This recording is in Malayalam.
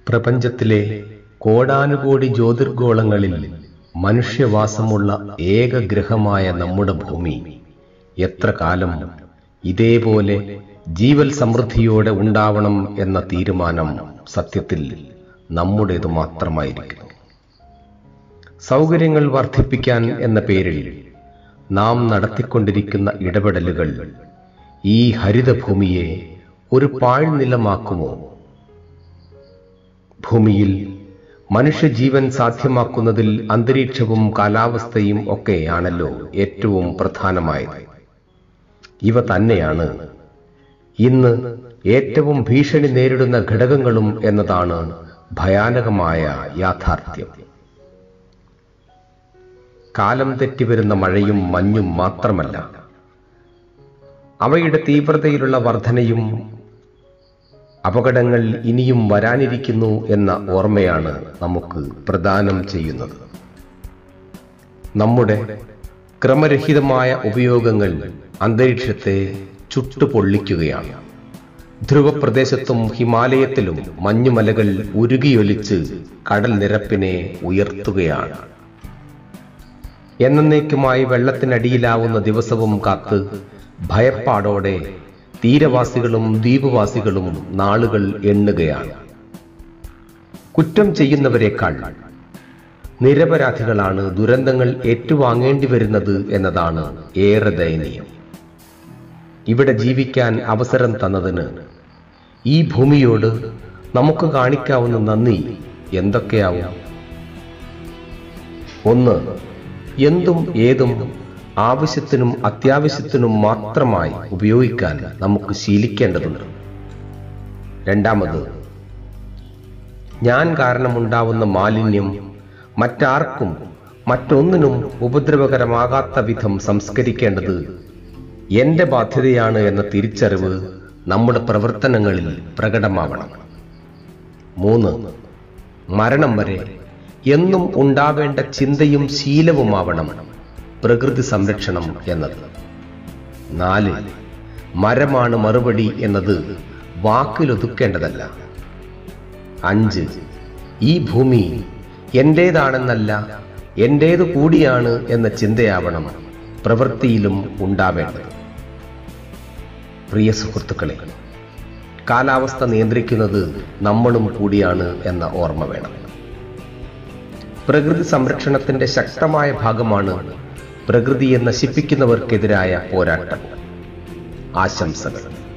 പ്രപഞ്ചത്തിലെ കോടാനുകോടി ജ്യോതിർഗോളങ്ങളിൽ മനുഷ്യവാസമുള്ള ഏക ഗ്രഹമായ നമ്മുടെ ഭൂമി എത്ര കാലം ഇതേപോലെ ജീവൽ സമൃദ്ധിയോടെ ഉണ്ടാവണം എന്ന തീരുമാനം സത്യത്തിൽ നമ്മുടേത് മാത്രമായിരിക്കുന്നു സൗകര്യങ്ങൾ വർദ്ധിപ്പിക്കാൻ എന്ന പേരിൽ നാം നടത്തിക്കൊണ്ടിരിക്കുന്ന ഇടപെടലുകൾ ഈ ഹരിതഭൂമിയെ ഒരു പാഴ്നിലമാക്കുമോ ഭൂമിയിൽ മനുഷ്യജീവൻ സാധ്യമാക്കുന്നതിൽ അന്തരീക്ഷവും കാലാവസ്ഥയും ഒക്കെയാണല്ലോ ഏറ്റവും പ്രധാനമായത് ഇവ തന്നെയാണ് ഇന്ന് ഏറ്റവും ഭീഷണി നേരിടുന്ന ഘടകങ്ങളും എന്നതാണ് ഭയാനകമായ യാഥാർത്ഥ്യം കാലം തെറ്റിവരുന്ന മഴയും മഞ്ഞും മാത്രമല്ല അവയുടെ തീവ്രതയിലുള്ള വർധനയും അപകടങ്ങൾ ഇനിയും വരാനിരിക്കുന്നു എന്ന ഓർമ്മയാണ് നമുക്ക് പ്രദാനം ചെയ്യുന്നത് നമ്മുടെ ക്രമരഹിതമായ ഉപയോഗങ്ങൾ അന്തരീക്ഷത്തെ ചുട്ടുപൊള്ളിക്കുകയാണ് ധ്രുവപ്രദേശത്തും ഹിമാലയത്തിലും മഞ്ഞുമലകൾ ഉരുകിയൊലിച്ച് കടൽ നിരപ്പിനെ ഉയർത്തുകയാണ് എന്നേക്കുമായി വെള്ളത്തിനടിയിലാവുന്ന ദിവസവും കാത്ത് ഭയപ്പാടോടെ തീരവാസികളും ദ്വീപവാസികളും നാളുകൾ എണ്ണുകയാണ് കുറ്റം ചെയ്യുന്നവരെക്കാൾ നിരപരാധികളാണ് ദുരന്തങ്ങൾ ഏറ്റുവാങ്ങേണ്ടി വരുന്നത് എന്നതാണ് ഏറെ ദയനീയം ഇവിടെ ജീവിക്കാൻ അവസരം തന്നതിന് ഈ ഭൂമിയോട് നമുക്ക് കാണിക്കാവുന്ന നന്ദി എന്തൊക്കെയാവും ഒന്ന് എന്തും ഏതും ആവശ്യത്തിനും അത്യാവശ്യത്തിനും മാത്രമായി ഉപയോഗിക്കാൻ നമുക്ക് ശീലിക്കേണ്ടതുണ്ട് രണ്ടാമത് ഞാൻ കാരണമുണ്ടാവുന്ന മാലിന്യം മറ്റാർക്കും മറ്റൊന്നിനും ഉപദ്രവകരമാകാത്ത വിധം സംസ്കരിക്കേണ്ടത് എന്റെ ബാധ്യതയാണ് എന്ന തിരിച്ചറിവ് നമ്മുടെ പ്രവർത്തനങ്ങളിൽ പ്രകടമാവണം മൂന്ന് മരണം വരെ എന്നും ഉണ്ടാവേണ്ട ചിന്തയും ശീലവുമാവണം പ്രകൃതി സംരക്ഷണം എന്നത് നാല് മരമാണ് മറുപടി എന്നത് വാക്കിലൊതുക്കേണ്ടതല്ല അഞ്ച് ഈ ഭൂമി എന്റേതാണെന്നല്ല എന്റേതു കൂടിയാണ് എന്ന ചിന്തയാവണം പ്രവൃത്തിയിലും ഉണ്ടാവേണ്ടത് പ്രിയ സുഹൃത്തുക്കളെ കാലാവസ്ഥ നിയന്ത്രിക്കുന്നത് നമ്മളും കൂടിയാണ് എന്ന ഓർമ്മ വേണം പ്രകൃതി സംരക്ഷണത്തിന്റെ ശക്തമായ ഭാഗമാണ് പ്രകൃതിയെ നശിപ്പിക്കുന്നവർക്കെതിരായ പോരാട്ടം ആശംസകൾ